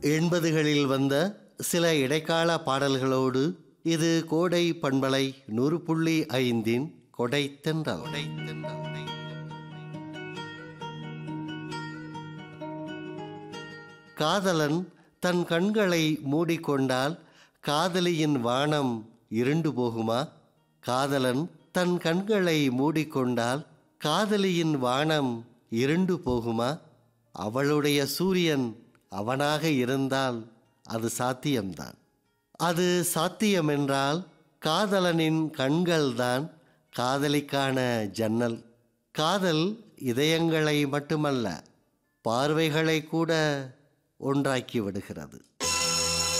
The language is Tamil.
எண்பதுகளில் வந்த சில இடைக்கால பாடல்களோடு இது கோடை பண்பலை நூறு புள்ளி ஐந்தின் கொடை தென்றல் காதலன் தன் கண்களை மூடிக்கொண்டால் காதலியின் வானம் இருண்டு போகுமா காதலன் தன் கண்களை மூடிக்கொண்டால் காதலியின் வானம் இருண்டு போகுமா அவளுடைய சூரியன் அவனாக இருந்தால் அது சாத்தியம்தான் அது சாத்தியமென்றால் காதலனின் கண்கள்தான் காதலிக்கான ஜன்னல் காதல் இதயங்களை மட்டுமல்ல பார்வைகளை கூட ஒன்றாக்கி விடுகிறது